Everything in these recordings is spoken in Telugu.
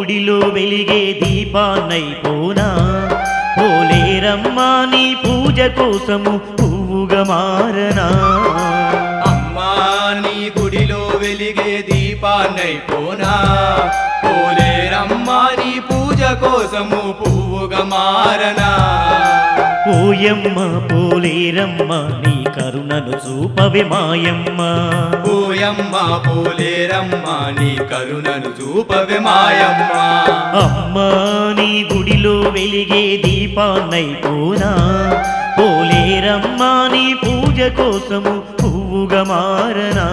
గుడిలో వెలిగే దీపాన్నైపోనా పోలేరమ్మా నీ పూజ కోసము పువ్వుగా మారనా అమ్మా నీ గుడిలో వెలిగే దీపాన్నైపోనా పోలేరమ్మా నీ పూజ కోసము పువ్వుగా మారనా ఓయమ్మ పోలేరమ్మ నీ కరుణను చూపవే మాయమ్మ ఓయమ్మ పోలేరమ్మ నీ కరుణను చూపవే మాయమ్మ అమ్మా నీ గుడిలో వెలిగే దీపాన్నైపోనా పోలేరమ్మా నీ పూజ కోసము పువ్వుగా మారనా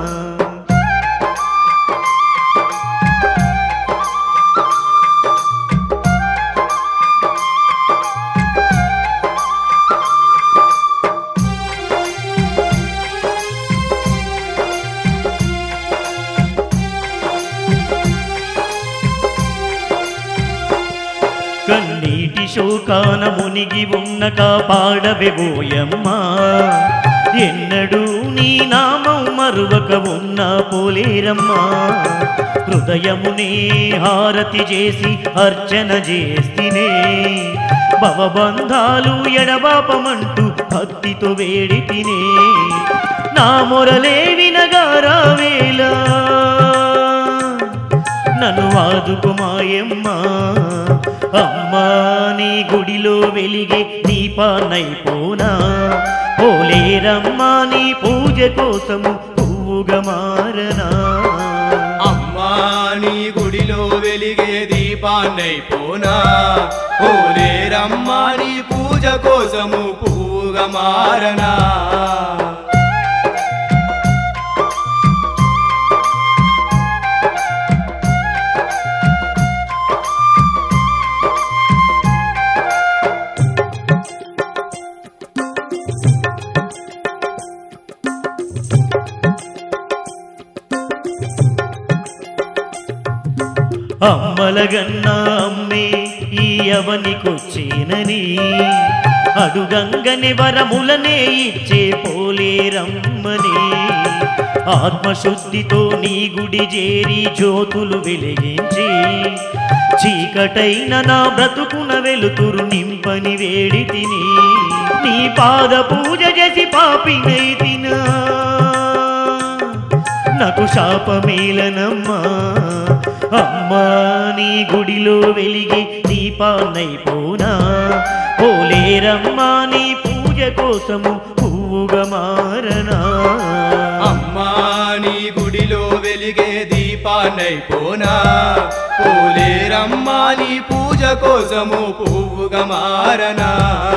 కన్నీటి శోకాన మునిగి ఉన్న కాపాడవే ఓయమ్మా ఎన్నడూ నీ నామం మరువక ఉన్న పోలేరమ్మా హృదయమునే హారతి చేసి అర్చన చేస్తినే భవబంధాలు ఎడబాపమంటూ భక్తితో వేడి తినే నా మొరలే వినగారావేలా నన్ను ఆదుకుమాయమ్మా అమ్మా నీ గుడిలో వెలిగే దీపాన్నైపోనా పోలేరమ్మా నీ పూజ కోసము పువ్వుగా మారనా అమ్మా నీ గుడిలో వెలిగే దీపాన్నైపోనా పోలేరమ్మా నీ పూజ కోసము పువ్వుగా మారనా అమ్మలగన్నా అమ్మే ఈ అవనికొచ్చేనని అడుగంగని వరములనే ఇచ్చే పోలేరమ్మని ఆత్మశుద్ధితో నీ గుడి చేరి జ్యోతులు వెలిగించి చీకటైన నా బ్రతుకున వెలుతురు నింపని వేడి తిని నీ పాద పూజ చేసి పాపినై తినా నాకు శాపమేలనమ్మా అమ్మా నీ గుడిలో వెలిగి దీపాన్నైపోనా పోలేరమ్మా నీ పూజ కోసము పువ్వుగా మారనా అమ్మా నీ గుడిలో వెలిగే దీపాన్నైపోనా పోలేరమ్మా నీ పూజ కోసము పువ్వుగా మారనా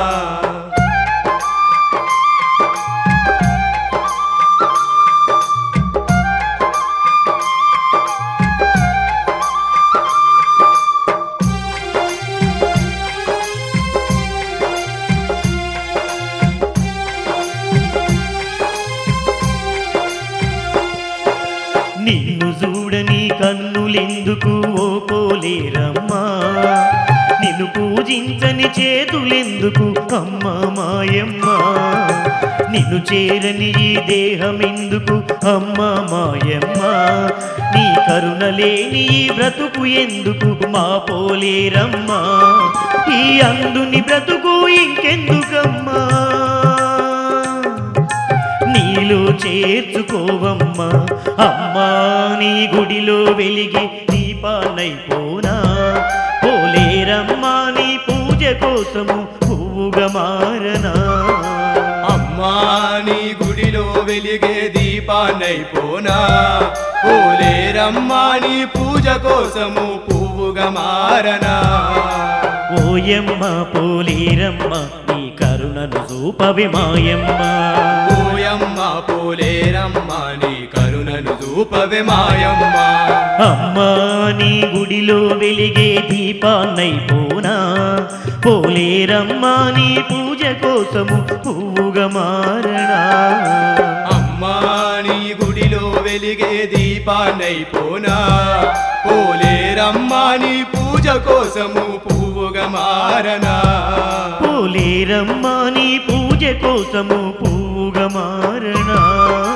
నిన్ను చూడని కన్నులెందుకు ఓ పోలేరమ్మా నిన్ను పూజించని చేతులెందుకు అమ్మ మాయమ్మ నిన్ను చేరని ఈ దేహమెందుకు అమ్మ మాయమ్మ నీ కరుణ లేని ఈ బ్రతుకు ఎందుకు మా పోలేరమ్మా ఈ అందుని బ్రతుకు ఇంకెందుకమ్మా నీలో చేర్చుకోవమ్మా అమ్మా నీ గుడిలో వెలిగి దీపాన్నైపోనా పోలేరమ్మా నీ పూజ కోసము పువ్వుగా మారనా అమ్మా నీ గుడిలో వెలిగే దీపాన్నైపోనా పోలేరమ్మా నీ పూజ కోసము పువ్వుగా మారనా ఓయమ్మ పోలేరమ్మ నీ కరుణను చూపవి మాయమ్మ ఓయమ్మ పోలేరమ్మ నీ కరుణను చూపవే మాయమ్మ అమ్మా నీ గుడిలో వెలిగే దీపాన్నైపోనా పోలేరమ్మా నీ పూజ కోసము పువ్వుగా మారనా అమ్మా నీ గుడిలో వెలిగే దీపాన్నైపోనా పోలేరమ్మా నీ పూజ కోసము పువ్వుగా మారనా పోలేరమ్మా నీ పూజ కోసము పువ్వుగా మారనా